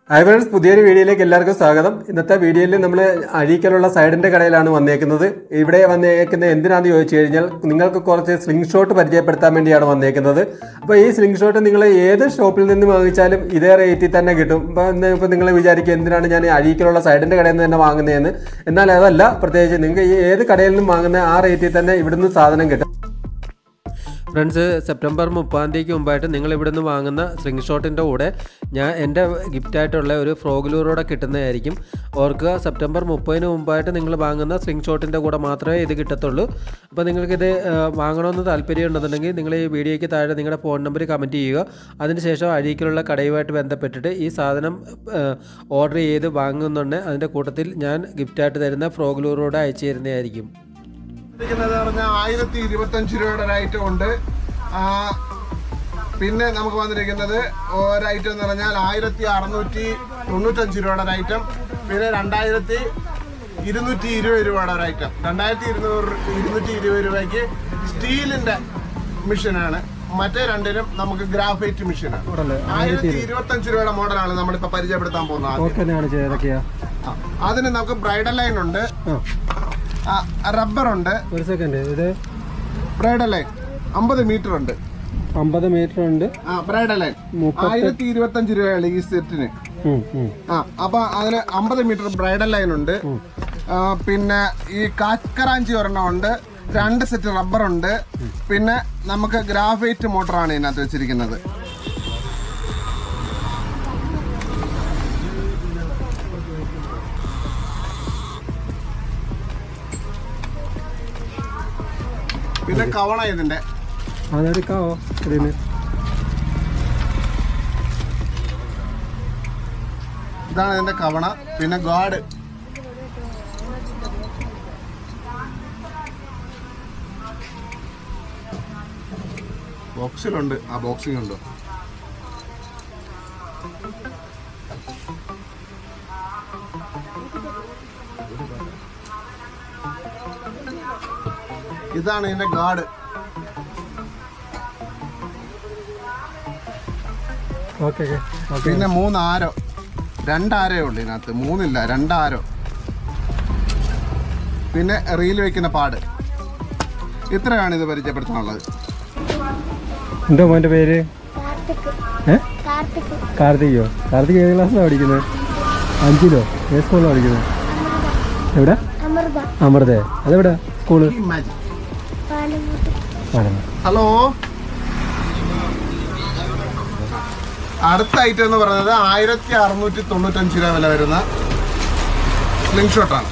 Hi friends പുതിയൊരു വീഡിയോയിലേക്ക് എല്ലാവർക്കും സ്വാഗതം ഇന്നത്തെ വീഡിയോയിൽ നമ്മൾ അഴീക്കലുള്ള സൈഡിന്റെ കടയിലാണ് വന്നേക്കുന്നത് ഇവിടെ വന്നേക്കുന്നത് എന്തിനാന്ന് ചോദിച്ചു കഴിഞ്ഞാൽ നിങ്ങൾക്ക് കുറച്ച് സ്ലിംഗ് ഷോട്ട് പരിചയപ്പെടുത്താൻ വേണ്ടിയാണ് വന്നേക്കുന്നത് അപ്പോൾ ഈ സ്ലിംഗ് ഷോട്ട് നിങ്ങൾ ഏത് ഷോപ്പിൽ നിന്ന് വാങ്ങിച്ചാലും ഇതേ റേറ്റിൽ തന്നെ കിട്ടും ഇപ്പോൾ ഇപ്പോൾ നിങ്ങൾ വിചാരിക്കും എന്തിനാണ് ഞാൻ അഴീക്കലുള്ള സൈഡിന്റെ കടയിൽ നിന്ന് തന്നെ വാങ്ങുന്നതെന്ന് എന്നാൽ അതല്ല പ്രത്യേകിച്ച് നിങ്ങൾക്ക് ഈ ഏത് കടയിൽ നിന്നും വാങ്ങുന്ന ആ റേറ്റിൽ തന്നെ ഇവിടുന്ന് സാധനം കിട്ടും ഫ്രണ്ട്സ് സെപ്റ്റംബർ മുപ്പതാം തീയതിക്ക് മുമ്പായിട്ട് നിങ്ങൾ ഇവിടുന്ന് വാങ്ങുന്ന സ്ലിംഗ് ഷോട്ടിൻ്റെ കൂടെ ഞാൻ എൻ്റെ ഗിഫ്റ്റായിട്ടുള്ള ഒരു ഫ്രോഗിലൂറോടെ കിട്ടുന്നതായിരിക്കും ഓർക്കുക സെപ്റ്റംബർ മുപ്പതിന് മുമ്പായിട്ട് നിങ്ങൾ വാങ്ങുന്ന സ്ലിംഗ് ഷോട്ടിൻ്റെ കൂടെ മാത്രമേ ഇത് കിട്ടത്തുള്ളൂ അപ്പോൾ നിങ്ങൾക്കിത് ആ, വാങ്ങണമെന്ന് താല്പര്യം ഉണ്ടെന്നുണ്ടെങ്കിൽ നിങ്ങൾ ഈ വീഡിയോയ്ക്ക് താഴെ നിങ്ങളുടെ ഫോൺ നമ്പർ കമൻറ്റ് ചെയ്യുക അതിനുശേഷം അഴീക്കലുള്ള കടയുമായിട്ട് ബന്ധപ്പെട്ടിട്ട് ഈ സാധനം ഓർഡർ ചെയ്ത് വാങ്ങുന്നുണ്ട് അതിൻ്റെ കൂട്ടത്തിൽ ഞാൻ ഗിഫ്റ്റായിട്ട് തരുന്ന ഫ്രോഗിലൂറോടെ അയച്ചു തരുന്നതായിരിക്കും ഇരിക്കുന്നത് പറഞ്ഞാൽ ആയിരത്തി ഇരുപത്തഞ്ച് രൂപയുടെ ഒരു ഐറ്റം ഉണ്ട് ആ, പിന്നെ നമുക്ക് വന്നിരിക്കുന്നത് ഒരു ഐറ്റം എന്ന് പറഞ്ഞാൽ ആയിരത്തി അറുന്നൂറ്റി തൊണ്ണൂറ്റഞ്ച് രൂപയുടെ ഒരു ഐറ്റം പിന്നെ രണ്ടായിരത്തി ഇരുന്നൂറ്റി ഇരുപത് രൂപയുടെ ഒരു ഐറ്റം രണ്ടായിരത്തി ഇരുന്നൂറ് ഇരുന്നൂറ്റി ഇരുപത് രൂപയ്ക്ക് സ്റ്റീലിന്റെ മെഷീനാണ് മറ്റേ രണ്ടിനും നമുക്ക് ഗ്രാഫൈറ്റ് മെഷീനാണ് ആയിരത്തി ഇരുപത്തഞ്ച് രൂപയുടെ മോഡലാണ് നമ്മളിപ്പോ പരിചയപ്പെടുത്താൻ പോകുന്നത് ആദ്യം. ഓക്കെ കാണിച്ചത് ഏതൊക്കെയാ ആ, അതിന് നമുക്ക് ബ്രൈഡൽ ലൈൻ ഉണ്ട് ആ റബ്ബർ ഉണ്ട് ഒരു സെക്കൻഡ് ഇത് ബ്രൈഡൽ ലൈൻ അമ്പത് മീറ്റർ ഉണ്ട് അമ്പത് മീറ്റർ ഉണ്ട് ആ ബ്രൈഡൽ ലൈൻ ആയിരത്തി ഇരുപത്തി അഞ്ച് രൂപയാണ് ഈ സെറ്റിന് ഉം, ഉം. ആ അപ്പൊ അതിന് അമ്പത് മീറ്റർ ബ്രൈഡൽ ലൈൻ ഉണ്ട് ആ, പിന്നെ ഈ കാക്കറാഞ്ചി ഒരെണ്ണം ഉണ്ട് രണ്ട് സെറ്റ് റബ്ബർ ഉണ്ട് പിന്നെ നമുക്ക് ഗ്രാഫൈറ്റ് മോട്ടറാണ് ഇതിനകത്ത് വെച്ചിരിക്കുന്നത് പിന്നെ കവണ ഇതിന്റെ അതെടുക്കാവോ ഇതിന് ഇതാണ് ഇതിന്റെ കവണ പിന്നെ ഗാർഡ് ബോക്സിലുണ്ട് ആ ബോക്സിംഗ് ഉണ്ടോ ഇതാണ് ഇതിന്റെ ഗാർഡ് ഓക്കെ ഓക്കെ പിന്നെ മൂന്ന് ആരോ രണ്ടാരേ ഉള്ളു ഇതിനകത്ത് മൂന്നില്ല രണ്ടാരോ പിന്നെ റീൽ വെക്കുന്ന പാട് ഇത്രയാണ് ഇത് പരിചയപ്പെടുത്താനുള്ളത് എന്തോ മോൻ്റെ പേര് കാർത്തിക് ഏ കാർത്തിക് കാർത്തികയോ കാർത്തിക് ഏത് ക്ലാസ്സിലാണ് പഠിക്കുന്നത് അഞ്ചിലോ ഏത് സ്കൂളിലാണ് പഠിക്കുന്നത് എവിടെ അമൃത അമൃതേ അതെവിടെ സ്കൂള് മാജിക് പാലമുട്ട് ഹലോ അടുത്ത ഐറ്റം എന്ന് പറയുന്നത് ആയിരത്തി അറുന്നൂറ്റി തൊണ്ണൂറ്റഞ്ച് രൂപ വില വരുന്ന സ്ലിംഗ് ഷോട്ടാണ്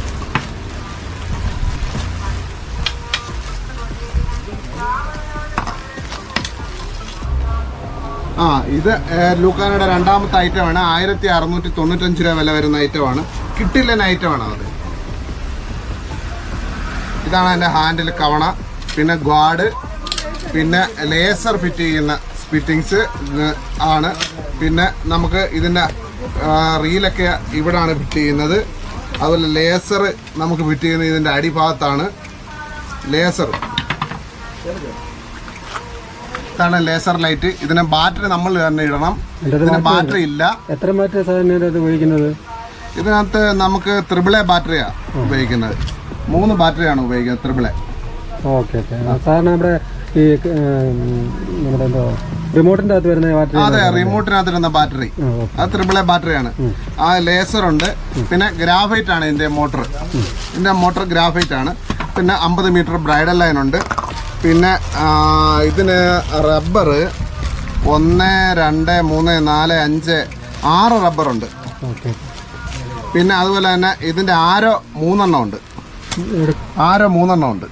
ആ ഇത് ഏഹ്, ലൂക്കാനയുടെ രണ്ടാമത്തെ ഐറ്റമാണ് ആയിരത്തി അറുന്നൂറ്റി തൊണ്ണൂറ്റഞ്ച് രൂപ വില വരുന്ന ഐറ്റമാണ് കിട്ടില്ലൻ ഐറ്റമാണ് അത് ഇതാണ് എൻ്റെ ഹാൻഡിൽ കവണ പിന്നെ ഗ്വാഡ് പിന്നെ ലേസർ ഫിറ്റ് ചെയ്യുന്ന ഫിറ്റിങ്സ് ആണ് പിന്നെ നമുക്ക് ഇതിൻ്റെ റീലൊക്കെ ഇവിടാണ് ഫിറ്റ് ചെയ്യുന്നത് അതുപോലെ ലേസർ നമുക്ക് ഫിറ്റ് ചെയ്യുന്നത് ഇതിൻ്റെ അടിഭാഗത്താണ് ലേസർ ഇതാണ് ലേസർ ലൈറ്റ് ഇതിന് ബാറ്ററി നമ്മൾ തന്നെ ഇടണം ഇതിന് ബാറ്ററി ഇല്ല എത്ര മാറ്റ സാധനം അത് ഉപയോഗിക്കുന്നത് ഇതിനകത്ത് നമുക്ക് ത്രിബിൾ എ ബാറ്ററിയാണ് ഉപയോഗിക്കുന്നത് മൂന്ന് ബാറ്ററിയാണ് ഉപയോഗിക്കുന്നത് ത്രിബിൾ എ ഓക്കെ ഓക്കെ സാധാരണ നമ്മുടെ ഈ ഉം, നമ്മുടെ എന്തോ റിമോട്ടിൻ്റെ അകത്ത് വരുന്ന ബാറ്ററി അതെ റിമോട്ടിനകത്തിരുന്ന ബാറ്ററി അത് ത്രിബിൾ എ ബാറ്ററിയാണ് ആ ലേസർ ഉണ്ട് പിന്നെ ഗ്രാഫൈറ്റ് ആണ് ഇതിന്റെ മോട്ടർ ഇതിന്റെ മോട്ടർ ഗ്രാഫൈറ്റ് ആണ് പിന്നെ അമ്പത് മീറ്റർ ബ്രൈഡൽ ലൈൻ ഉണ്ട് പിന്നെ ആ, ഇതിന് റബ്ബർ ഒന്ന് രണ്ട് മൂന്ന് നാല് അഞ്ച് ആറ് റബ്ബറുണ്ട് ഓക്കെ പിന്നെ അതുപോലെ തന്നെ ഇതിന്റെ ആരോ മൂന്നെണ്ണം ഉണ്ട് ആരോ മൂന്നെണ്ണം ഉണ്ട്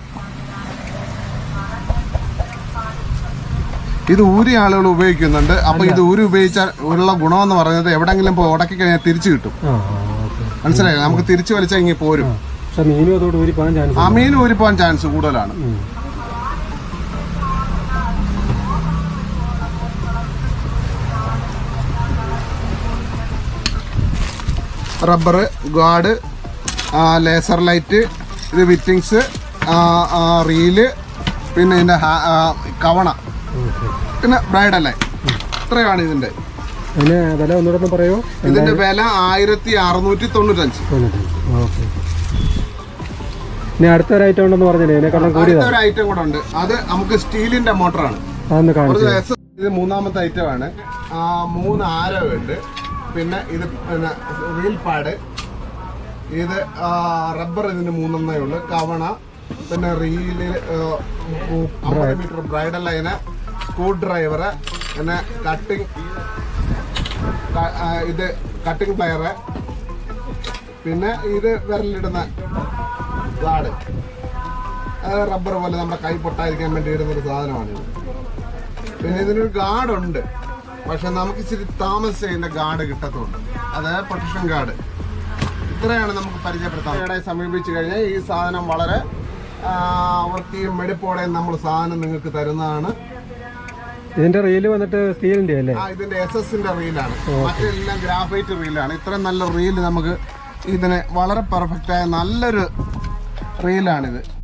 ഇത് ഊരി ആളുകൾ ഉപയോഗിക്കുന്നുണ്ട് അപ്പൊ ഇത് ഊരി ഉപയോഗിച്ചാൽ ഉള്ള ഗുണമെന്ന് പറയുന്നത് എവിടെങ്കിലും പോയി ഉടക്കി കഴിഞ്ഞാൽ തിരിച്ചു കിട്ടും ആ ഓക്കെ മനസ്സിലായില്ലേ നമുക്ക് തിരിച്ചു വലിച്ചാൽ ഇങ്ങനെ പോരും പക്ഷെ മീനും അതോട് ഊരി പോകാൻ ചാൻസ് ആ മീൻ ഊരിപ്പോവാൻ ചാൻസ് കൂടുതലാണ് റബ്ബർ ഗാർഡ് ലേസർ ലൈറ്റ് ഇത് വിറ്റിങ്സ് റീല് പിന്നെ ഇതിന്റെ ഹാ- ആ, കവണ പിന്നെ ബ്രൈഡല്ലേ ഇത്രയാണ് ഇതിന്റെ അതിന് വില ഒന്നുകൂടെ ഒന്ന് പറയോ ഇതിന്റെ വില ആയിരത്തി അറുന്നൂറ്റി തൊണ്ണൂറ്റഞ്ച് ഓക്കെ ഇനി അടുത്തൊരു ഐറ്റം ഉണ്ടെന്ന് പറഞ്ഞില്ലേ ഇതിനെക്കാളും കൂടിയതാ അടുത്ത ഒരു ഐറ്റം കൂടെ ഉണ്ട് അത് നമുക്ക് സ്റ്റീലിന്റെ മോട്ടറാണ് അതൊന്ന് കാണിച്ചു കുറച്ച് എസ് ഇത് മൂന്നാമത്തെ ഐറ്റമാണ് ആ, മൂന്ന് ആരവുണ്ട് പിന്നെ ഇത് പിന്നെ വീൽ പാഡ് ഇത് റബ്ബർ ഇതിന് മൂന്നെണ്ണേ ഉള്ളു കവണ പിന്നെ റീല് അമ്പത് metre braided line screwdriver പിന്നെ കട്ടിങ് ഇത് കട്ടിങ് പ്ലെയറ് പിന്നെ ഇത് വിരലിടുന്ന ഗാർഡ് റബ്ബർ പോലെ നമ്മുടെ കൈ പൊട്ടാതിരിക്കാൻ വേണ്ടി ഇടുന്നൊരു സാധനമാണിത് പിന്നെ ഇതിനൊരു ഗാർഡ് ഉണ്ട് പക്ഷെ നമുക്ക് ഇച്ചിരി താമസിച്ച് ഇതിന്റെ ഗാർഡ് കിട്ടത്തുള്ളൂ അതായത് പ്രൊട്ടക്ഷൻ ഗാർഡ് ഇത്രയാണ് നമുക്ക് പരിചയപ്പെടുത്താൻ ഇവിടെ സമീപിച്ചു കഴിഞ്ഞാൽ ഈ സാധനം വളരെ ആ, വൃത്തിയും വെടിപ്പോടെയും നമ്മൾ സാധനം നിങ്ങൾക്ക് തരുന്നതാണ് ഇതിന്റെ റീല് വന്നിട്ട് സ്റ്റീലിന്റെ അല്ലേ ആ ഇതിന്റെ എസ് എസിന്റെ റീലാണ് മറ്റെല്ലാം ഗ്രാഫൈറ്റ് റീലാണ് ഇത്രയും നല്ല റീല് നമുക്ക് ഇതിന് വളരെ പെർഫെക്റ്റ് ആയ നല്ലൊരു റീലാണിത്